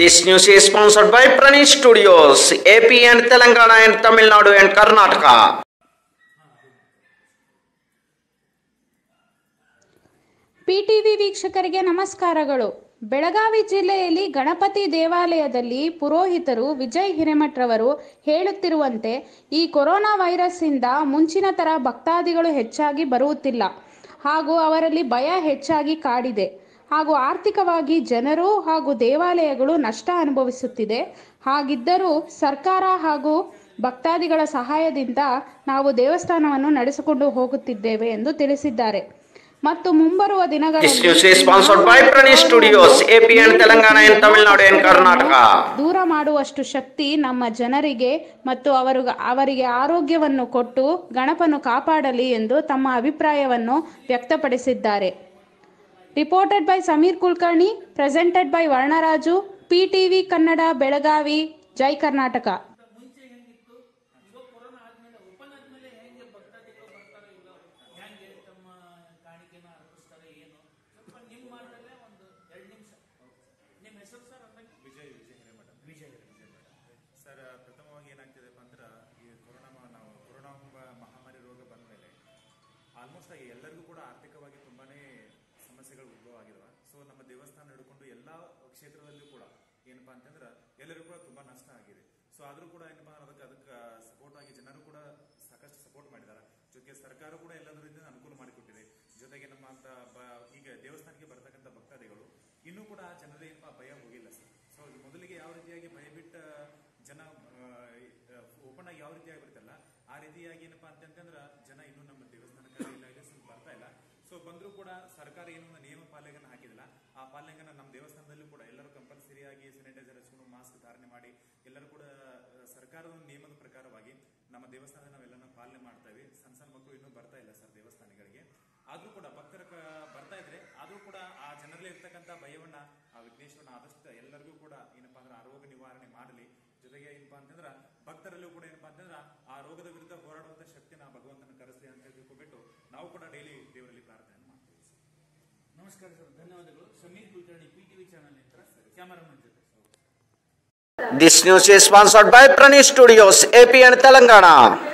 This news is sponsored by Prani Studios, AP and Telangana and Tamil Nadu and Karnataka. ಪಿಟಿವಿ ವೀಕ್ಷಕರಿಗೆ ನಮಸ್ಕಾರಗಳು ಬೆಳಗಾವಿ ಜಿಲ್ಲೆಯಲ್ಲಿ ಗಣಪತಿ ದೇವಾಲಯದಲ್ಲಿ ಪುರೋಹಿತರು ವಿಜಯ್ ಹಿರೇಮಠರವರು ಹೇಳುತ್ತಿರುವಂತೆ ಈ ಕೊರೋನಾ ವೈರಸ್ಸಿಂದ ಮುಂಚಿನ ಥರ ಭಕ್ತಾದಿಗಳು ಹೆಚ್ಚಾಗಿ ಬರುತ್ತಿಲ್ಲ ಹಾಗೂ ಅವರಲ್ಲಿ ಭಯ ಹೆಚ್ಚಾಗಿ ಕಾಡಿದೆ ಹಾಗೂ ಆರ್ಥಿಕವಾಗಿ ಜನರು ಹಾಗೂ ದೇವಾಲಯಗಳು ನಷ್ಟ ಅನುಭವಿಸುತ್ತಿದೆ ಹಾಗಿದ್ದರೂ ಸರ್ಕಾರ ಹಾಗೂ ಭಕ್ತಾದಿಗಳ ಸಹಾಯದಿಂದ ನಾವು ದೇವಸ್ಥಾನವನ್ನು ನಡೆಸಿಕೊಂಡು ಹೋಗುತ್ತಿದ್ದೇವೆ ಎಂದು ತಿಳಿಸಿದ್ದಾರೆ ಮತ್ತು ಮುಂಬರುವ This news is ದಿನಗಳಲ್ಲಿ sponsored by Prani Studios, AP and Telangana and Tamil Nadu and Karnataka. ದೂರ ಮಾಡುವಷ್ಟು ಶಕ್ತಿ ನಮ್ಮ ಜನರಿಗೆ ಮತ್ತು ಅವರು ಅವರಿಗೆ ಆರೋಗ್ಯವನ್ನು ಕೊಟ್ಟು ಗಣಪನು ಕಾಪಾಡಲಿ ಎಂದು ತಮ್ಮ ಅಭಿಪ್ರಾಯವನ್ನು ವ್ಯಕ್ತಪಡಿಸಿದ್ದಾರೆ reported by Sameer Kulkarni presented by Varnaraju P TV Kannada Belagavi Jai Karnataka ಮುಂಚೆ ಹೆಂಗಿತ್ತು ಇವಾಗ ಕೊರೋನಾ ಆದ್ಮೇಲೆ ಓಪನ್ ಆದ್ಮೇಲೆ ಹೆಂಗೆ ಭಕ್ತಾದಿಗಳು ಬರ್ತಾರೋ ಇಲ್ಲೋ ಹೆಂಗೆ ತಮ್ಮ ಕಾಣಿಕೆನ ಅರ್ಪಿಸ್ತಾರೆ ಏನು ಸ್ವಲ್ಪ ನಿಮ್ಮ ಮಾತಲ್ಲೇ ಒಂದು ಎರಡು ನಿಮಿಷ ನಿಮ್ಮ ಹೆಸರು ಸರ್ ಅಂದಾಗ ವಿಜಯ್ ವಿಜಯ್ ಹಿರೇಮಠ ವಿಜಯ್ ಸರ್ ಪ್ರಥಮವಾಗಿ ಏನಾಗ್ತಿದೆಪ್ಪ ಅಂದ್ರೆ ಈ ಕೊರೋನಾ ಮ- ನಾವು ಕೊರೋನಾ ಎಂಬ ಮಹಾಮಾರಿ ರೋಗ ಬಂದ ಮೇಲೆ ಆಲ್ಮೋಸ್ಟ್ ಆಗಿ ಎಲ್ಲರಿಗೂ ಕೂಡ ಆರ್ಥಿಕವಾಗಿ ತುಂಬಾನೇ ಸಮಸ್ಯೆಗಳು ಉದ್ಭವ ಆಗಿದಾವೆ ಸೊ ನಮ್ಮ ದೇವಸ್ಥಾನ ಹಿಡ್ಕೊಂಡು ಎಲ್ಲ ಕ್ಷೇತ್ರದಲ್ಲೂ ಕೂಡ ಏನಪ್ಪಾ ಅಂತಂದ್ರೆ ಎಲ್ಲರಿಗೂ ಕೂಡ ತುಂಬಾ ನಷ್ಟ ಆಗಿದೆ ಸೊ ಆದ್ರೂ ಕೂಡ ಏನಪ್ಪಾ ಅಂದ್ರೆ ಅದಕ್ಕೆ ಅದಕ್ಕೆ ಸಪೋರ್ಟ್ ಆಗಿ ಜನರು ಕೂಡ ಸಾಕಷ್ಟು ಸಪೋರ್ಟ್ ಮಾಡಿದ್ದಾರೆ ಜೊತೆಗೆ ಸರ್ಕಾರ ಕೂಡ ಎಲ್ಲದರ ರೀತಿಯಿಂದ ಅನುಕೂಲ ಮಾಡಿಕೊಟ್ಟಿದೆ ಜೊತೆಗೆ ನಮ್ಮ ಅಂತ ಬ- ಈಗ ದೇವಸ್ಥಾನಕ್ಕೆ ಬರ್ತಕ್ಕಂಥ ಭಕ್ತಾದಿಗಳು ಇನ್ನೂ ಕೂಡ ಆ ಜನರ ಏನಪ್ಪಾ ಭಯ ಹೋಗಿಲ್ಲ ಸರ್ ಸೊ ಮೊದಲಿಗೆ ಯಾವ ರೀತಿಯಾಗಿ ಭಯ ಬಿಟ್ಟ ಜನ ಓಪನ್ ಆಗಿ ಯಾವ ರೀತಿಯಾಗಿ ಬರ್ತಲ್ಲ ಆ ರೀತಿಯಾಗಿ ಏನಪ್ಪಾ ಅಂತಂತಂದ್ರ ಜನ ಇನ್ನೂ ನಮ್ಮ ದೇವಸ್ಥಾನಕ್ಕೆ ಇಲ್ಲ ಇಲ್ಲ ಸ್ವಲ್ಪ ಬರ್ತಾ ಇಲ್ಲ ಸೊ ಬಂದರೂ ಕೂಡ ಸರ್ಕಾರ ಏನು ಒಂದು ನಿಯಮ ಪಾಲನೆಯನ್ನು ಹಾಕಿದಿಲ್ಲ ಆ ಪಾಲನೆಯನ್ನು ನಮ್ಮ ದೇವಸ್ಥಾನದಲ್ಲೂ ಕೂಡ ಎಲ್ಲರೂ ಕಂಪಲ್ಸರಿ ಆಗಿ ಸ್ಯಾನಿಟೈಸರ್ ಹಚ್ಕೊಂಡು ಮಾಸ್ಕ್ ಧಾರಣೆ ಮಾಡಿ ಎಲ್ಲರೂ ಕೂಡ ಆ, ಸರ್ಕಾರದ ಒಂದು ನಿಯಮದ ಪ್ರಕಾರವಾಗಿ ನಮ್ಮ ದೇವಸ್ಥಾನದ ನಾವೆಲ್ಲನ ಪಾಲನೆ ಮಾಡ್ತಾ ಇವಿ ಸಣ್ಣ ಸಣ್ಣ ಮಕ್ಕಳು ಇನ್ನೂ ಬರ್ತಾ ಇಲ್ಲ ಸರ್ ದೇವಸ್ಥಾನಗಳಿಗೆ ಆದ್ರೂ ಕೂಡ ಭಕ್ತರ ಕ- ಬರ್ತಾ ಇದ್ರೆ ಆದ್ರೂ ಕೂಡ ಆ ಜನರಲ್ಲಿ ಇರ್ತಕ್ಕಂಥ ಭಯವನ್ನ ಆ ವಿಘ್ನೇಶ್ವರನ ಆದಷ್ಟು ಎಲ್ಲರಿಗೂ ಕೂಡ ಏನಪ್ಪಾ ಅಂದ್ರೆ ಆ ರೋಗ ನಿವಾರಣೆ ಮಾಡಲಿ ಜೊತೆಗೆ ಏನಪ್ಪಾ ಅಂತಂದ್ರ ಭಕ್ತರಲ್ಲೂ ಕೂಡ ಏನಪ್ಪಾ ಅಂತಂದ್ರ ಆ ರೋಗದ ವಿರುದ್ಧ ಹೋರಾಡುವಂತ ಶಕ್ತಿನ ಭಗವಂತನ ಕರೆಸಲಿ ಅಂತ ಹೇಳಿ ತಿಳ್ಕೊಬಿಟ್ಟು ನಾವು ಕೂಡ ಡೈಲಿ ದೇವರಲ್ಲಿ ಪ್ರಾರ್ಥನೆ ಮಾಡ್ತೀವಿ ಸರ್. ನಮಸ್ಕಾರ ಸರ್ ಧನ್ಯವಾದಗಳು Sameer Kulkarni P T V channel ಹತ್ರ ಕ್ಯಾಮರಾಮನ್ ಜೊತೆ This news is sponsored by Prani Studios, AP and Telangana.